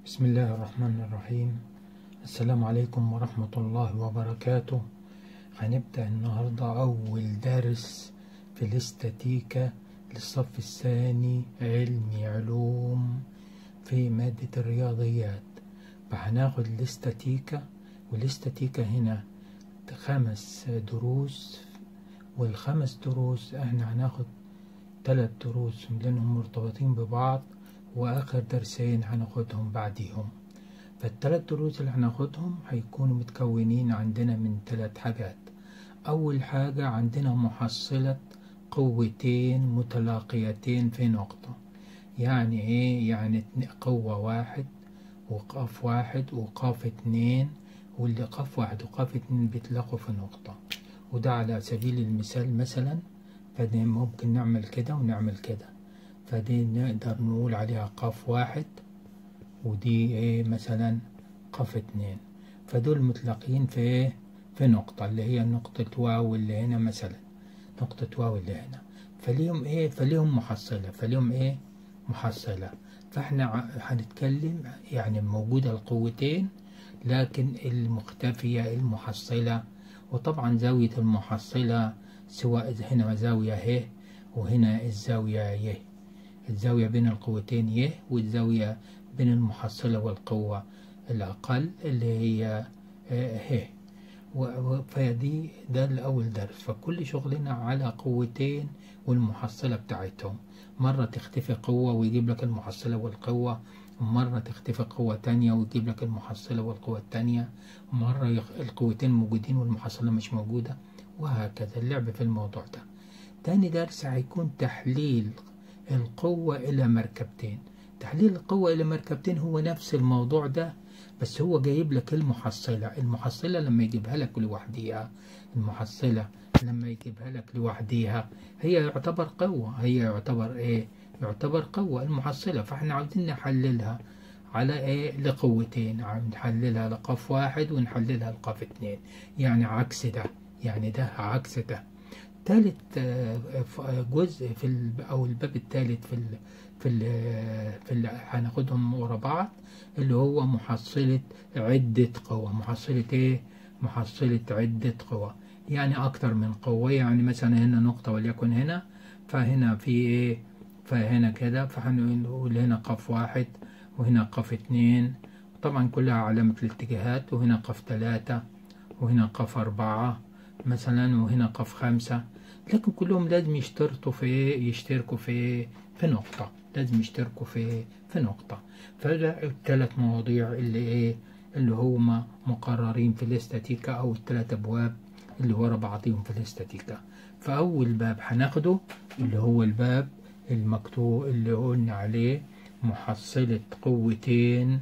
بسم الله الرحمن الرحيم السلام عليكم ورحمة الله وبركاته هنبدأ النهاردة أول درس في الاستاتيكا للصف الثاني علمي علوم في مادة الرياضيات فهناخد الاستاتيكا والاستاتيكا هنا خمس دروس والخمس دروس احنا هناخد تلات دروس لأنهم مرتبطين ببعض وآخر درسين هناخدهم بعديهم فالتلات دروس اللي هناخدهم هيكونوا متكونين عندنا من تلات حاجات أول حاجة عندنا محصلة قوتين متلاقيتين في نقطة يعني إيه يعني قوة واحد وقاف واحد وقاف اتنين واللي قاف واحد وقاف اتنين بيتلاقوا في نقطة وده على سبيل المثال مثلا فدي ممكن نعمل كده ونعمل كده فدي نقدر نقول عليها قاف واحد ودي ايه مثلا قاف اتنين فدول متلاقيين في ايه في نقطة اللي هي نقطة واو اللي هنا مثلا نقطة واو اللي هنا فليهم ايه فليهم محصلة فليهم ايه محصلة فاحنا هنتكلم يعني موجودة القوتين لكن المختفية المحصلة وطبعا زاوية المحصلة سواء هنا زاوية ه وهنا الزاوية ي الزاوية بين القوتين ي والزاوية بين المحصلة والقوة الأقل اللي هي ه فدي ده الأول درس فكل شغلنا على قوتين والمحصلة بتاعتهم مرة تختفي قوة ويجيب لك المحصلة والقوة ومرة تختفي قوة تانية ويجيب لك المحصلة والقوة التانية مرة القوتين موجودين والمحصلة مش موجودة وهكذا اللعب في الموضوع ده تاني درس هيكون تحليل القوة إلى مركبتين تحليل القوة إلى مركبتين هو نفس الموضوع ده بس هو جايب لك المحصلة المحصلة لما يجيبها لك لوحديها المحصلة لما يجيبها لك لوحديها هي يعتبر قوة هي يعتبر إيه يعتبر قوة المحصلة فاحنا عاوزين نحللها على ايه لقوتين نحللها لقاف واحد ونحللها لقاف اتنين يعني عكس ده يعني ده عكس ده تالت جزء في او الباب التالت في ال في ال في ال هناخدهم ورا بعض اللي هو محصلة عدة قوى محصلة ايه محصلة عدة قوى يعني اكتر من قوة يعني مثلا هنا نقطة وليكن هنا فهنا في ايه فهنا كده فهنقول هنا قاف واحد وهنا قاف اتنين طبعا كلها علامة الاتجاهات وهنا قاف تلاتة وهنا قاف أربعة مثلا وهنا قاف خمسة لكن كلهم لازم يشترطوا في يشتركوا في في نقطة لازم يشتركوا في في نقطة فده الثلاث مواضيع اللي ايه اللي هما مقررين في الاستاتيكا أو الثلاث أبواب اللي ورا بعضهم في الاستاتيكا فأول باب هناخده اللي هو الباب المكتوب اللي قلنا عليه محصلة قوتين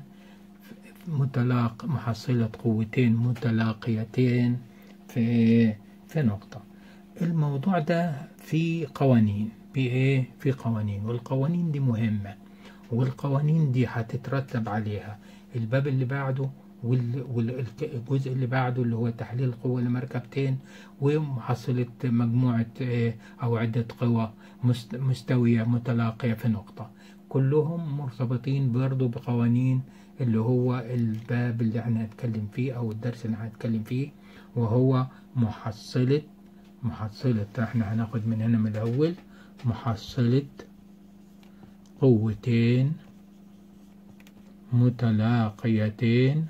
متلاق محصلة قوتين متلاقيتين في في نقطة الموضوع ده فيه قوانين بإيه في قوانين والقوانين دي مهمة والقوانين دي هتترتب عليها الباب اللي بعده والجزء اللي بعده اللي هو تحليل القوة لمركبتين ومحصلة مجموعة أو عدة قوى مستوية متلاقية في نقطة كلهم مرتبطين برضو بقوانين اللي هو الباب اللي احنا هنتكلم فيه أو الدرس اللي هنتكلم فيه وهو محصلة محصلة احنا هناخد من هنا من الأول محصلة قوتين متلاقيتين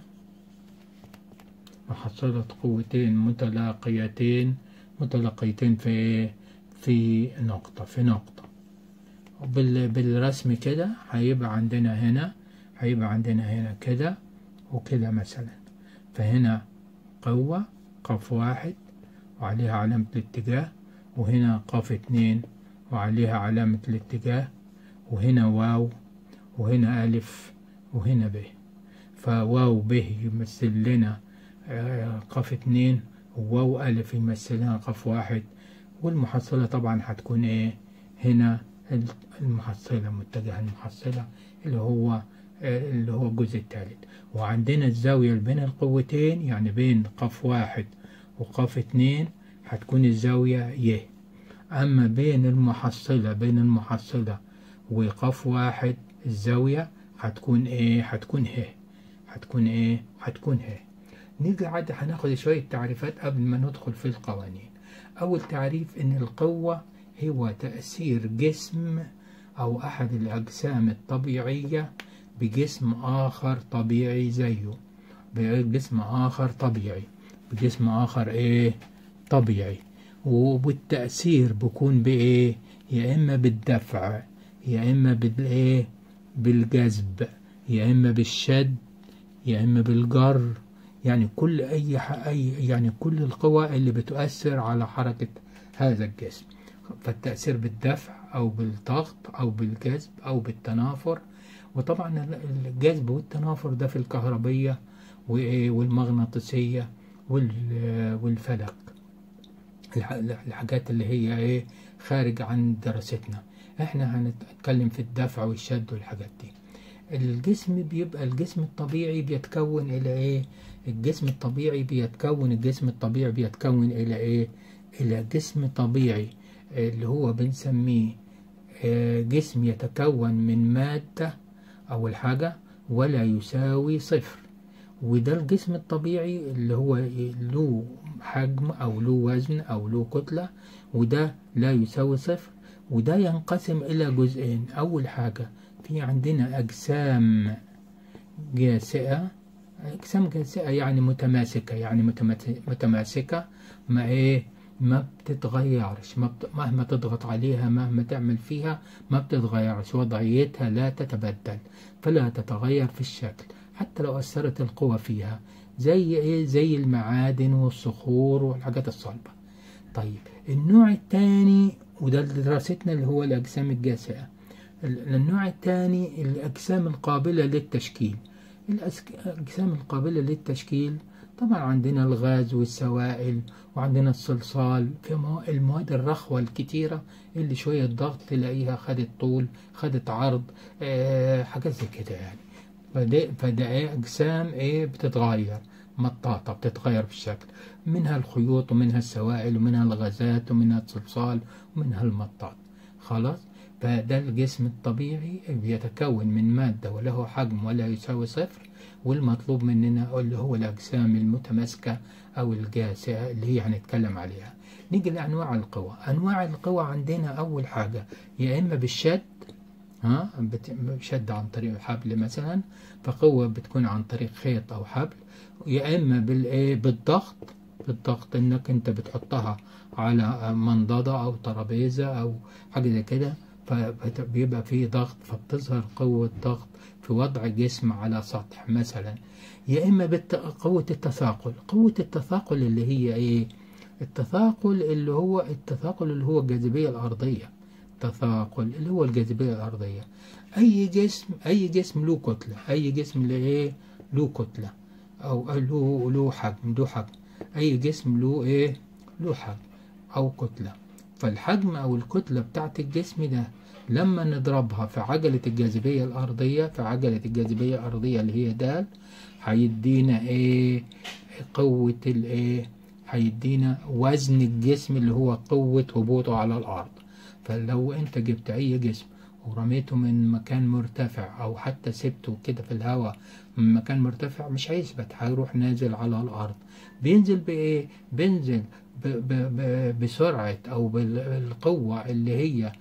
محصلة قوتين متلاقيتين متلاقيتين في في نقطة في نقطة بالرسم كده هيبقى عندنا هنا هيبقى عندنا هنا كده وكده مثلا فهنا قوة قاف واحد وعليها علامة الاتجاه وهنا قاف اتنين وعليها علامة الاتجاه وهنا واو وهنا ألف وهنا ب فواو ب يمثل لنا قاف اتنين وواو ألف يمثل لنا قاف واحد والمحصلة طبعا هتكون ايه هنا المحصلة متجه المحصلة اللي هو اللي هو الجزء الثالث وعندنا الزاوية بين القوتين يعني بين قاف واحد وقاف اتنين هتكون الزاوية ي أما بين المحصلة بين المحصلة وقاف واحد الزاوية هتكون ايه هتكون ه هتكون ايه هتكون ه نيجي عاد هناخد شوية تعريفات قبل ما ندخل في القوانين أول تعريف إن القوة هو تأثير جسم أو أحد الأجسام الطبيعية بجسم آخر طبيعي زيه بجسم آخر طبيعي بجسم آخر إيه طبيعي وبالتأثير بيكون بإيه يا إما بالدفع يا إما بالإيه بالجذب يا إما بالشد يا إما بالجر يعني كل أي أي يعني كل القوى اللي بتؤثر على حركة هذا الجسم فالتأثير بالدفع أو بالضغط أو بالجذب أو بالتنافر وطبعا الجذب والتنافر ده في الكهربية والمغناطيسية والفلك الحاجات اللي هي ايه خارج عن دراستنا احنا هنتكلم في الدفع والشد والحاجات دي الجسم بيبقى الجسم الطبيعي بيتكون الى ايه الجسم الطبيعي بيتكون الجسم الطبيعي بيتكون الى ايه الى جسم طبيعي اللي هو بنسميه جسم يتكون من مادة أول حاجة ولا يساوي صفر وده الجسم الطبيعي اللي هو له حجم أو له وزن أو له كتلة وده لا يساوي صفر وده ينقسم إلى جزئين أول حاجة في عندنا أجسام جاسئة أجسام جاسئة يعني متماسكة يعني متماسكة ما إيه ما بتتغيرش ما بت... مهما تضغط عليها مهما تعمل فيها ما بتتغيرش وضعيتها لا تتبدل فلا تتغير في الشكل حتى لو أثرت القوة فيها زي إيه زي المعادن والصخور والحاجات الصلبة طيب النوع الثاني وده دراستنا اللي هو الأجسام الجاسئة النوع الثاني الأجسام القابلة للتشكيل الأجسام القابلة للتشكيل طبعا عندنا الغاز والسوائل وعندنا الصلصال في المواد الرخوة الكتيرة اللي شوية ضغط تلاقيها خدت طول خدت عرض آه حاجات زي كده يعني فده, فده ايه أجسام ايه بتتغير مطاطة بتتغير في الشكل منها الخيوط ومنها السوائل ومنها الغازات ومنها الصلصال ومنها المطاط خلاص فده الجسم الطبيعي بيتكون من مادة وله حجم ولا يساوي صفر والمطلوب مننا اللي هو الأجسام المتماسكة أو الجاسئة اللي هي هنتكلم عليها نيجي لأنواع القوى أنواع القوى عندنا أول حاجة يا إما بالشد ها بشد عن طريق حبل مثلا فقوة بتكون عن طريق خيط أو حبل يا إما بالإيه بالضغط بالضغط إنك أنت بتحطها على منضدة أو ترابيزة أو حاجة زي كده فبيبقى فيه ضغط فبتظهر قوة ضغط في وضع جسم على سطح مثلا يا إما بقوة التثاقل قوة التثاقل اللي هي إيه التثاقل اللي هو التثاقل اللي هو الجاذبية الأرضية تثاقل اللي هو الجاذبية الأرضية أي جسم أي جسم له كتلة أي جسم له إيه له كتلة أو له له حجم له حجم أي جسم له إيه له حجم أو كتلة فالحجم أو الكتلة بتاعت الجسم ده لما نضربها في عجلة الجاذبية الأرضية في عجلة الجاذبية الأرضية اللي هي د هيدينا إيه قوة الإيه هيدينا وزن الجسم اللي هو قوة هبوطه على الأرض فلو أنت جبت أي جسم ورميته من مكان مرتفع أو حتى سبته كده في الهواء من مكان مرتفع مش هيثبت هيروح نازل على الأرض بينزل بإيه؟ بينزل ب ب ب بسرعة أو بالقوة اللي هي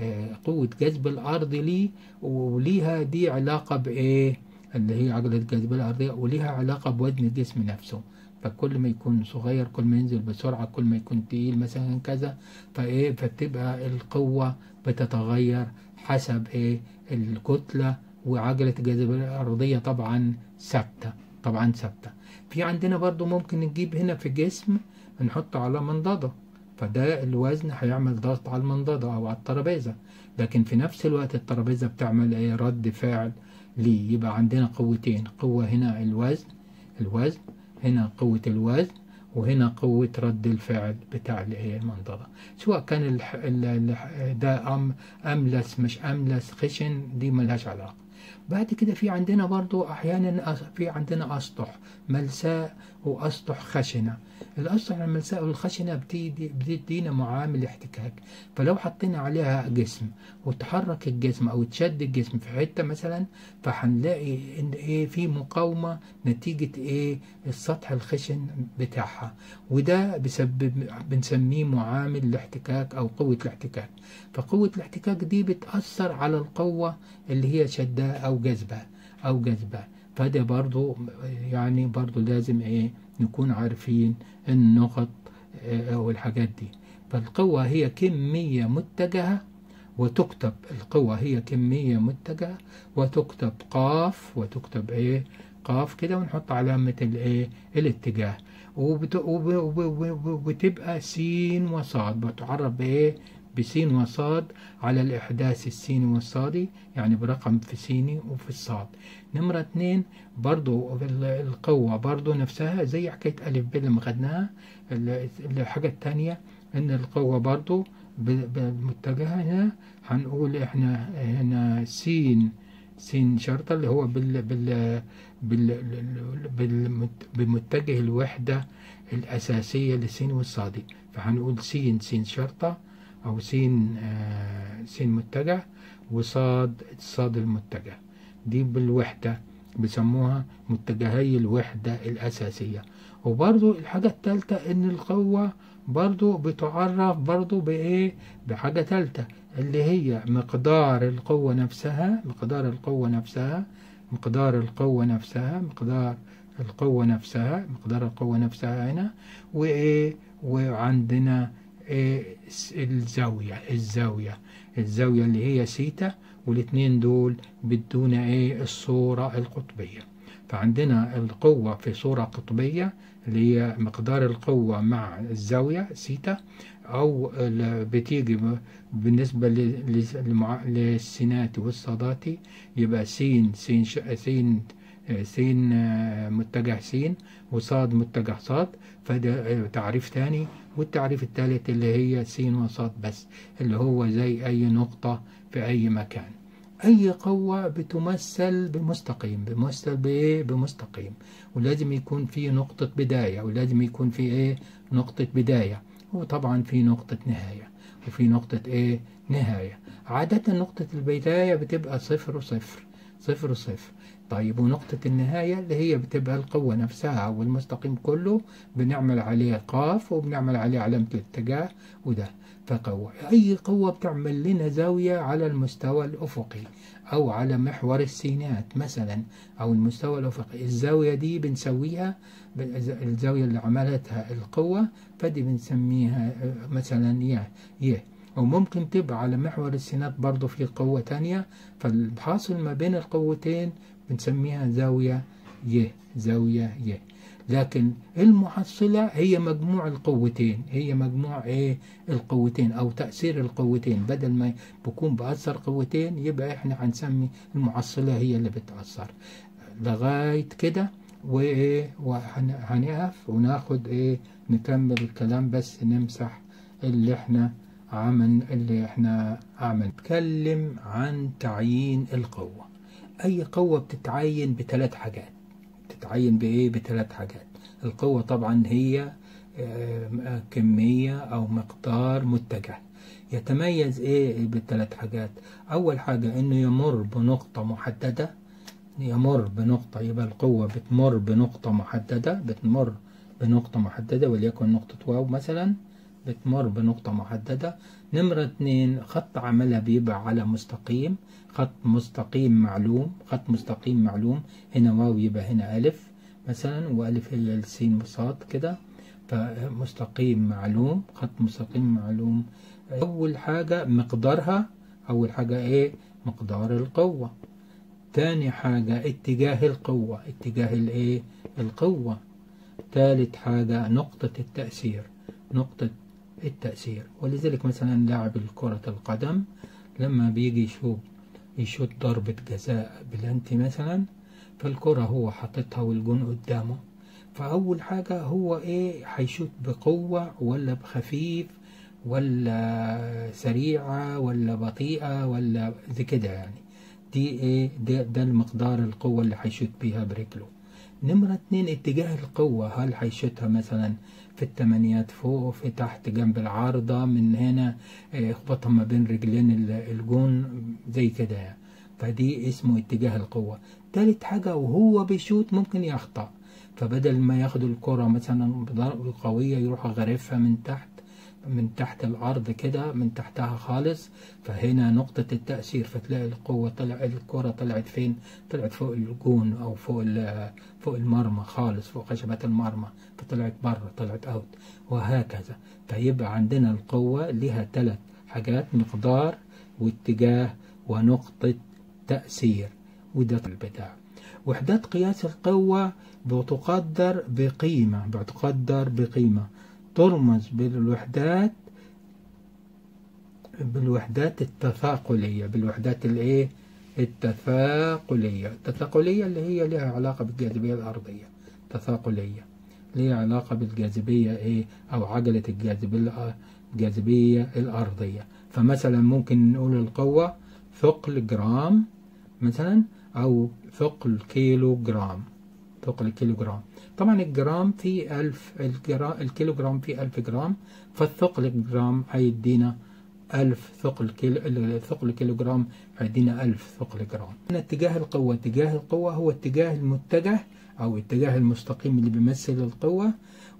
قوة جذب الأرض ليه وليها دي علاقة بإيه؟ اللي هي عجلة الجاذبية الأرضية وليها علاقة بوزن الجسم نفسه فكل ما يكون صغير كل ما ينزل بسرعة كل ما يكون تقيل مثلا كذا فإيه فبتبقى القوة بتتغير حسب إيه الكتلة وعجلة الجاذبية الأرضية طبعا ثابتة طبعا ثابتة في عندنا برضو ممكن نجيب هنا في جسم نحطه على منضدة فده الوزن هيعمل ضغط على المنضدة أو على الترابيزة لكن في نفس الوقت الترابيزة بتعمل ايه رد فعل ليه يبقى عندنا قوتين قوة هنا الوزن الوزن هنا قوة الوزن وهنا قوة رد الفعل بتاع الايه المنضدة سواء كان الح... ال... ال... ده أم... أملس مش أملس خشن دي ملهاش علاقة بعد كده في عندنا برضو احيانا أس- في عندنا اسطح ملساء واسطح خشنه الاسطح الملساء والخشنه بتدي بتدينا معامل احتكاك فلو حطينا عليها جسم وتحرك الجسم او تشد الجسم في حته مثلا فهنلاقي ان ايه في مقاومه نتيجه ايه السطح الخشن بتاعها وده بسبب بنسميه معامل الاحتكاك او قوه الاحتكاك فقوه الاحتكاك دي بتاثر على القوه اللي هي شدها او جذبها او جذبها فده برضو يعني برضو لازم ايه نكون عارفين النقط آه، والحاجات دي فالقوة هي كمية متجهة وتكتب القوة هي كمية متجهة وتكتب قاف وتكتب ايه قاف كده ونحط علامة الايه الاتجاه وبت... وب... وب... وب... وبتبقى سين وصاد بتعرف بايه بسين وصاد على الإحداث السيني والصادي يعني برقم في سيني وفي الصاد نمرة اتنين برضو ال- القوة برضو نفسها زي حكاية ألف ب لما خدناها ال- الحاجة التانية إن القوة برضو ب- بمتجهة هنا هنقول إحنا هنا سين سين شرطة اللي هو بال بال بال بالمت- بمتجه الوحدة الأساسية للسين والصادي فهنقول سين سين شرطة أو سين آه سين متجه وصاد صاد المتجه دي بالوحدة بيسموها متجهي الوحدة الأساسية وبرضو الحاجة التالتة إن القوة برضو بتعرف برضو بإيه بحاجة تالتة اللي هي مقدار القوة نفسها مقدار القوة نفسها مقدار القوة نفسها مقدار القوة نفسها مقدار القوة نفسها هنا وإيه وعندنا إيه س- الزاوية الزاوية الزاوية اللي هي سيتا والاتنين دول بدونا ايه الصورة القطبية فعندنا القوة في صورة قطبية اللي هي مقدار القوة مع الزاوية سيتا أو ال- بتيجي ب- بالنسبة ل- ل- للمع- للسينات والصادات يبقى سين سين ش- سين آه، سين آه، متجه سين وصاد متجه صاد فده آه، تعريف تاني والتعريف الثالث اللي هي سين وصاد بس اللي هو زي أي نقطة في أي مكان أي قوة بتمثل بمستقيم بمثل بإيه بمستقيم ولازم يكون في نقطة بداية ولازم يكون في إيه نقطة بداية وطبعا في نقطة نهاية وفي نقطة إيه نهاية عادة نقطة البداية بتبقى صفر وصفر صفر وصفر طيب ونقطة النهاية اللي هي بتبقى القوة نفسها والمستقيم كله بنعمل عليه قاف وبنعمل عليه علامة الاتجاه وده فقوة أي قوة بتعمل لنا زاوية على المستوى الأفقي أو على محور السينات مثلا أو المستوى الأفقي الزاوية دي بنسويها بالز- الزاوية اللي عملتها القوة فدي بنسميها آه، مثلا يه يه وممكن تبقى على محور السينات برضو في قوة تانية فالحاصل ما بين القوتين بنسميها زاوية يه زاوية يه لكن المحصلة هي مجموع القوتين هي مجموع ايه القوتين او تأثير القوتين بدل ما بكون بأثر قوتين يبقى احنا هنسمي المحصلة هي اللي بتأثر لغاية كده وايه وهنقف وناخد ايه نكمل الكلام بس نمسح اللي احنا عمل اللي احنا عمل نتكلم عن تعيين القوة اي قوة بتتعين بثلاث حاجات بتتعين بايه بثلاث حاجات القوة طبعا هي آه، كمية او مقدار متجه يتميز ايه بالثلاث حاجات اول حاجة انه يمر بنقطة محددة يمر بنقطة يبقى القوة بتمر بنقطة محددة بتمر بنقطة محددة وليكن نقطة واو مثلا بتمر بنقطة محددة نمرة اتنين خط عملها بيبقى على مستقيم خط مستقيم معلوم خط مستقيم معلوم هنا واو يبقى هنا ألف مثلا وألف هي السين وصاد كده فمستقيم معلوم خط مستقيم معلوم أول حاجة مقدارها أول حاجة إيه مقدار القوة تاني حاجة اتجاه القوة اتجاه الايه القوة تالت حاجة نقطة التأثير نقطة التأثير ولذلك مثلا لاعب كرة القدم لما بيجي يشوف يشوط ضربة جزاء بلانتي مثلا فالكرة هو حاططها والجون قدامه فأول حاجة هو إيه هيشوط بقوة ولا بخفيف ولا سريعة ولا بطيئة ولا زي كده يعني دي ايه ده, ده المقدار القوة اللي هيشوت بيها برجله نمرة اتنين اتجاه القوة هل هيشوتها مثلا في التمانيات فوق في تحت جنب العارضة من هنا يخبطها ما بين رجلين الجون زي كده يعني. فدي اسمه اتجاه القوة تالت حاجة وهو بيشوت ممكن يخطأ فبدل ما ياخد الكرة مثلا بضربة قوية يروح غارفها من تحت من تحت الأرض كده من تحتها خالص فهنا نقطة التأثير فتلاقي القوة طلع الكرة طلعت فين؟ طلعت فوق الجون أو فوق فوق المرمى خالص فوق خشبات المرمى فطلعت بره طلعت أوت وهكذا فيبقى عندنا القوة لها ثلاث حاجات مقدار واتجاه ونقطة تأثير وده البتاع وحدات قياس القوة بتقدر بقيمة بتقدر بقيمة ترمز بالوحدات بالوحدات التثاقلية بالوحدات الايه التثاقلية التثاقلية اللي هي لها علاقة بالجاذبية الأرضية تثاقلية لها علاقة بالجاذبية ايه أو عجلة الجاذبية الجاذبية الأرضية فمثلا ممكن نقول القوة ثقل جرام مثلا أو ثقل كيلو جرام ثقل كيلو جرام طبعا الجرام فيه ألف الجرام الكيلو جرام فيه ألف جرام فالثقل جرام هيدينا ألف ثقل كيلو ثقل كيلو جرام هيدينا ألف ثقل جرام اتجاه القوة اتجاه القوة هو اتجاه المتجه أو اتجاه المستقيم اللي بيمثل القوة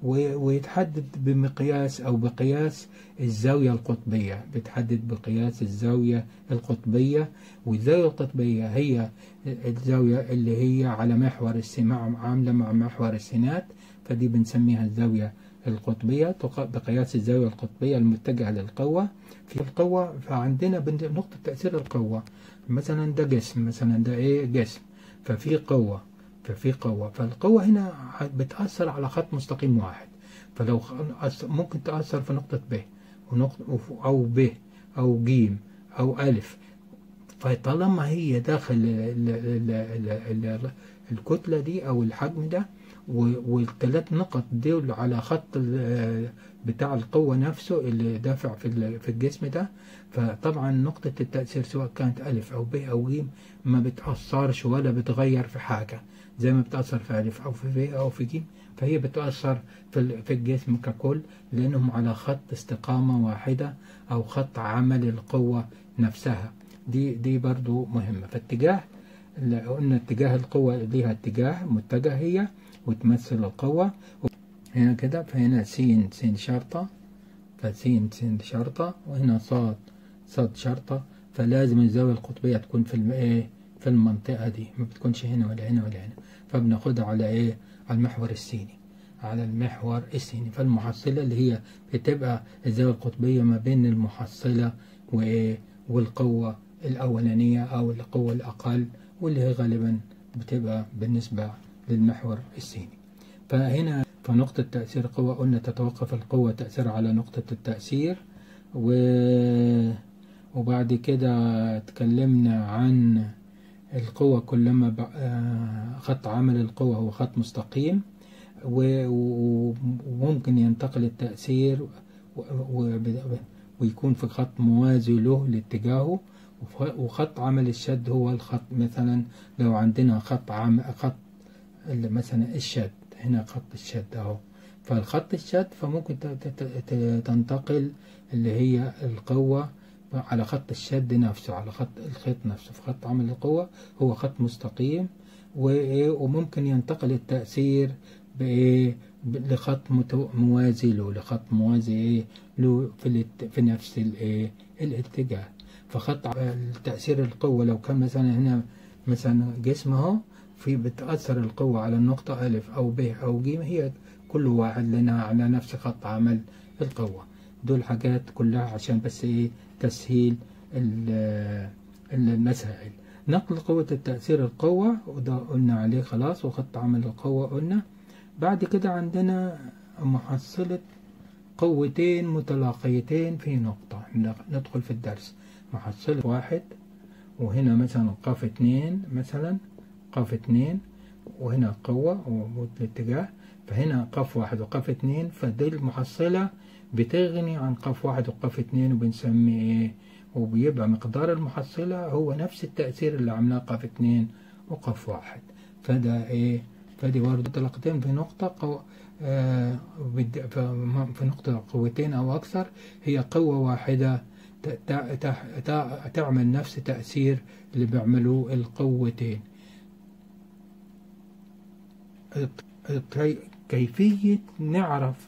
ويتحدد بمقياس أو بقياس الزاوية القطبية بتحدد بقياس الزاوية القطبية والزاوية القطبية هي الزاوية اللي هي على محور السماع عاملة مع محور السينات فدي بنسميها الزاوية القطبية بقياس الزاوية القطبية المتجهة للقوة في القوة فعندنا نقطة تأثير القوة مثلا ده جسم مثلا ده ايه جسم ففي قوة ففي قوة فالقوة هنا بتأثر على خط مستقيم واحد فلو ممكن تأثر في نقطة ب ونقطة أو ب أو ج أو ألف فطالما هي داخل ال ال ال ال الكتلة دي أو الحجم ده والثلاث نقط دول على خط بتاع القوة نفسه اللي دافع في في الجسم ده فطبعا نقطة التأثير سواء كانت ألف أو ب أو ج ما بتأثرش ولا بتغير في حاجة زي ما بتأثر في ألف أو في ب أو في ج فهي بتأثر في في الجسم ككل لأنهم على خط استقامة واحدة أو خط عمل القوة نفسها دي دي برضو مهمة فاتجاه قلنا اتجاه القوة ليها اتجاه متجه هي وتمثل القوة هنا كده فهنا سين سين شرطة فسين سين شرطة وهنا صاد صاد شرطة فلازم الزاوية القطبية تكون في ايه في المنطقة دي ما بتكونش هنا ولا هنا ولا هنا فبناخدها على ايه على المحور السيني على المحور السيني فالمحصلة اللي هي بتبقى الزاوية القطبية ما بين المحصلة وايه والقوة الأولانية أو القوة الأقل واللي هي غالبا بتبقى بالنسبة للمحور السيني فهنا فنقطة تأثير القوة قلنا تتوقف القوة تأثير على نقطة التأثير و... وبعد كده اتكلمنا عن القوة كلما ب... خط عمل القوة هو خط مستقيم و... وممكن ينتقل التأثير و... و... ويكون في خط موازي له لاتجاهه وخط عمل الشد هو الخط مثلا لو عندنا خط عام خط مثلا الشد هنا خط الشد اهو فالخط الشد فممكن تنتقل اللي هي القوة على خط الشد نفسه على خط الخيط نفسه فخط عمل القوة هو خط مستقيم وممكن ينتقل التأثير بإيه لخط موازي له لخط موازي إيه له في, في نفس الإيه الاتجاه فخط تأثير القوة لو كان مثلا هنا مثلا جسم اهو في بتأثر القوة على النقطة ألف أو ب أو ج هي كل واحد لنا على نفس خط عمل القوة دول حاجات كلها عشان بس ايه تسهيل المسائل نقل قوة التأثير القوة وده قلنا عليه خلاص وخط عمل القوة قلنا بعد كده عندنا محصلة قوتين متلاقيتين في نقطة ندخل في الدرس محصلة واحد وهنا مثلا قاف اتنين مثلا قاف اتنين وهنا قوة والاتجاه فهنا قاف واحد وقاف اتنين فدي المحصلة بتغني عن قاف واحد وقاف اتنين وبنسمي ايه وبيبقى مقدار المحصلة هو نفس التأثير اللي عملاه قاف اتنين وقاف واحد فده ايه فدي برضه طلقتين في نقطة قو... آه بد- ف- في نقطة قوتين أو أكثر هي قوة واحدة ت- ت- ت- ت- تعمل نفس تأثير اللي بيعملوه القوتين كي- كيفية نعرف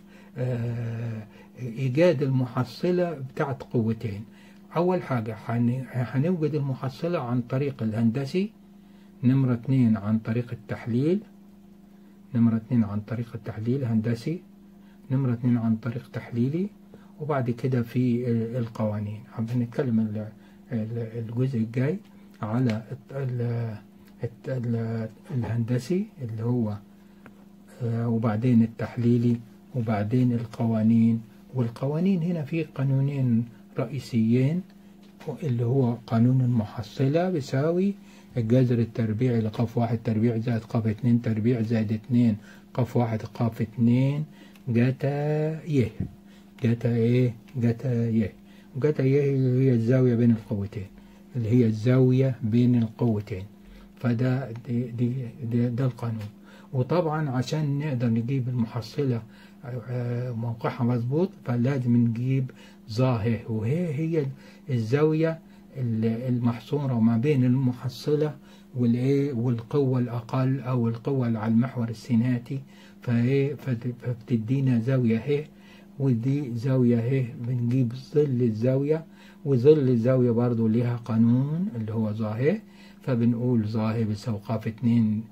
آه، إيجاد المحصلة بتاعت قوتين أول حاجة هن- هنوجد المحصلة عن طريق الهندسي نمرة اتنين عن طريق التحليل نمرة اتنين عن طريق التحليل هندسي نمرة اتنين عن طريق تحليلي وبعد كده في ال- القوانين عم نتكلم ال- ال- الجزء الجاي على الت- ال- الت- ال- الهندسي اللي هو آه، وبعدين التحليلي وبعدين القوانين والقوانين هنا في قانونين رئيسيين اللي هو قانون المحصلة بيساوي الجذر التربيعي لقاف واحد تربيع زائد قاف اتنين تربيع زائد اتنين قاف واحد قاف اتنين جتا يه جتا ايه جتا يه وجتا يه اللي هي الزاوية بين القوتين اللي هي الزاوية بين القوتين فده دي دي دي ده القانون وطبعا عشان نقدر نجيب المحصلة آه، موقعها مظبوط فلازم نجيب ظاهر وهي هي الزاوية ال- المحصورة ما بين المحصلة والايه والقوة الأقل أو القوة اللي على المحور السيناتي فايه فت- فبتدينا زاوية اهي ودي زاوية اهي بنجيب ظل الزاوية وظل الزاوية برضو ليها قانون اللي هو ظاهر فبنقول ظاهر بيساوي قاف اتنين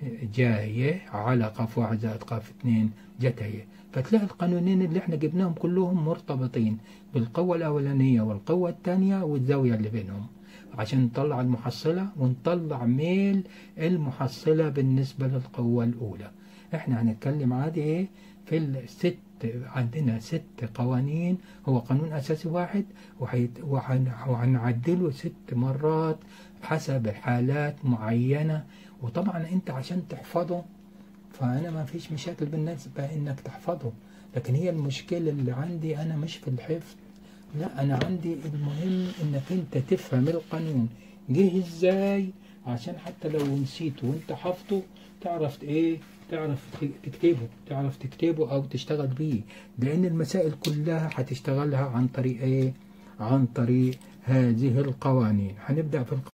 جاية على قاف واحد زائد قاف اتنين جتاية فتلاقي القانونين اللي احنا جبناهم كلهم مرتبطين بالقوة الأولانية والقوة الثانية والزاوية اللي بينهم عشان نطلع المحصلة ونطلع ميل المحصلة بالنسبة للقوة الأولى احنا هنتكلم عادي ايه في الست عندنا ست قوانين هو قانون أساسي واحد وهيت- وهن- وهنعدله ست مرات حسب حالات معينة وطبعا انت عشان تحفظه فانا ما فيش مشاكل بالنسبة انك تحفظه لكن هي المشكلة اللي عندي انا مش في الحفظ لا انا عندي المهم انك انت تفهم القانون جه ازاي عشان حتى لو نسيته وانت حافظه تعرف ايه تعرف ت- تكتبه تعرف تكتبه او تشتغل بيه لان المسائل كلها هتشتغلها عن طريق ايه عن طريق هذه القوانين هنبدأ في الق...